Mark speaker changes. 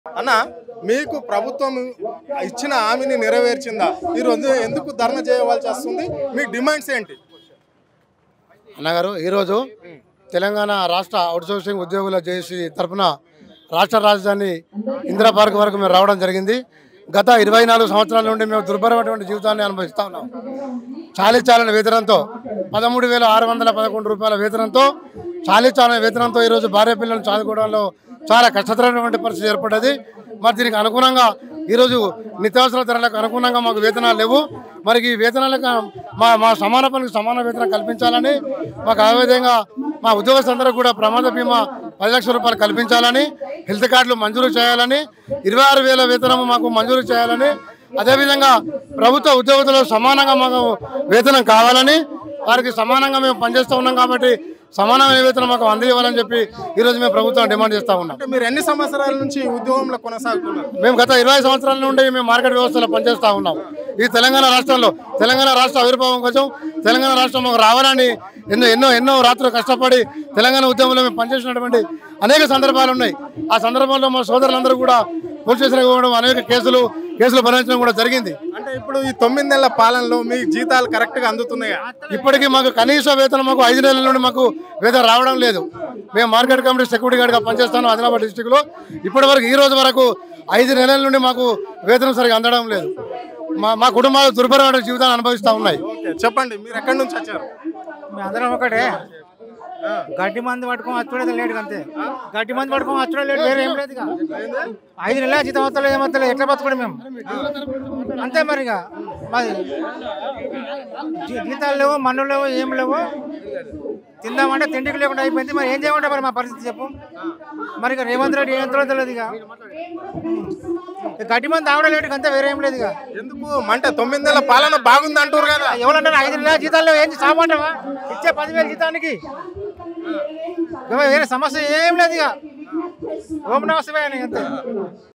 Speaker 1: అన్న మీకు ప్రభుత్వం ఇచ్చిన హామీని నెరవేర్చిందా ఈరోజు ఎందుకు ధర్నా చేయవలసి వస్తుంది మీ డిమాండ్స్ ఏంటి
Speaker 2: అన్నగారు ఈరోజు తెలంగాణ రాష్ట్ర అవుట్సోర్సింగ్ ఉద్యోగుల జేసీ తరఫున రాష్ట్ర రాజధాని ఇందిరా పార్క్ వరకు మేము రావడం జరిగింది గత ఇరవై నాలుగు సంవత్సరాల నుండి మేము దుర్భరమైనటువంటి జీవితాన్ని అనుభవిస్తూ ఉన్నాం చాలీ చాలని వేతనంతో పదమూడు వేల ఆరు వందల పదకొండు రూపాయల వేతనంతో చాలీ చాలని వేతనంతో ఈరోజు భార్య పిల్లలను చదువుకోవడంలో చాలా కష్టతరమైనటువంటి పరిస్థితి ఏర్పడ్డది మరి దీనికి అనుగుణంగా ఈరోజు నిత్యావసర ధరలకు అనుగుణంగా మాకు వేతనాలు లేవు మరి ఈ వేతనాలకు మా మా సమాన పనికి సమాన వేతనం కల్పించాలని మాకు ఆ విధంగా మా ఉద్యోగస్తులందరూ కూడా ప్రమాద బీమా పది లక్షల రూపాయలు కల్పించాలని హెల్త్ కార్డులు మంజూరు చేయాలని ఇరవై ఆరు వేల వేతనం మాకు మంజూరు చేయాలని అదేవిధంగా ప్రభుత్వ ఉద్యోగులు సమానంగా మాకు వేతనం కావాలని వారికి సమానంగా మేము పనిచేస్తూ ఉన్నాం కాబట్టి సమానమైన వేతనం మాకు అందివ్వాలని చెప్పి ఈరోజు మేము ప్రభుత్వం డిమాండ్ చేస్తూ ఉన్నాం
Speaker 1: అంటే మీరు ఎన్ని సంవత్సరాల నుంచి ఈ ఉద్యోగంలో కొనసాగుతున్నారు
Speaker 2: మేము గత ఇరవై సంవత్సరాల నుండి మేము మార్కెట్ వ్యవస్థలో పనిచేస్తూ ఉన్నాం ఈ తెలంగాణ రాష్ట్రంలో తెలంగాణ రాష్ట్ర ఆవిర్భావం కోసం తెలంగాణ రాష్ట్రం మాకు రావాలని ఎన్నో ఎన్నో ఎన్నో రాత్రులు కష్టపడి తెలంగాణ ఉద్యమంలో మేము పనిచేసినటువంటి అనేక సందర్భాలు ఉన్నాయి ఆ సందర్భంలో మా సోదరులందరూ కూడా పోలీస్ స్టేషన్కి పోవడం అనేక కేసులు కేసులు భరించడం కూడా జరిగింది
Speaker 1: అంటే ఇప్పుడు ఈ తొమ్మిది నెలల పాలనలో మీ జీతాలు కరెక్ట్ గా అందుతున్నాయా
Speaker 2: ఇప్పటికీ మాకు కనీస వేతనం మాకు ఐదు నెలల నుండి మాకు వేతనం రావడం లేదు మేము మార్కెట్ కమిటీ సెక్యూరిటీ గార్డ్గా పనిచేస్తాను ఆదిలాబాద్ డిస్టిక్లో ఇప్పటి వరకు ఈ రోజు వరకు ఐదు నెలల నుండి మాకు వేతనం సరిగా అందడం లేదు మా మా కుటుంబాలు దుర్భరమైన జీవితాన్ని అనుభవిస్తూ ఉన్నాయి
Speaker 1: ఓకే చెప్పండి మీరు ఎక్కడి నుంచి వచ్చారు
Speaker 3: మీ అందరం ఒకటే గడ్డి మంది పట్టుకొని వచ్చుడేది లేడు అంతే గడ్డి మంది పట్టుకొని వచ్చుడే లేడు వేరే ఏం లేదు ఇక. ఐదు నెలల జీతం వస్తలేదు ఏమత్తలేదు ఎట్లా బతుకుడు మేము అంతే మరి ఇక మాది జీ- జీతాలు లేవు మన్ను లేవు ఏం లేవు తిందామంటే తిండికి లేకుండా అయిపోయింది మరి ఏం చేయమంటే మరి మా పరిస్థితి చెప్పు మరి ఇక రేవంత్ రెడ్డి ఏం తెలియదు ఇక ఇక గడ్డి మంది తాగడం లేడు అంతే వేరే ఏం లేదు ఇక
Speaker 1: ఎందుకు అంటే తొమ్మిది నెలల పాలన బాగుంది అంటారు కదా
Speaker 3: ఎవరంటారు ఐదు నెలల జీతాలు లేవు, ఏం సామంటావా ఇచ్చే పదివేల జీతానికి ఇక వేరే సమస్య ఏం లేదు ఇక ఓం నమస్తే అంతే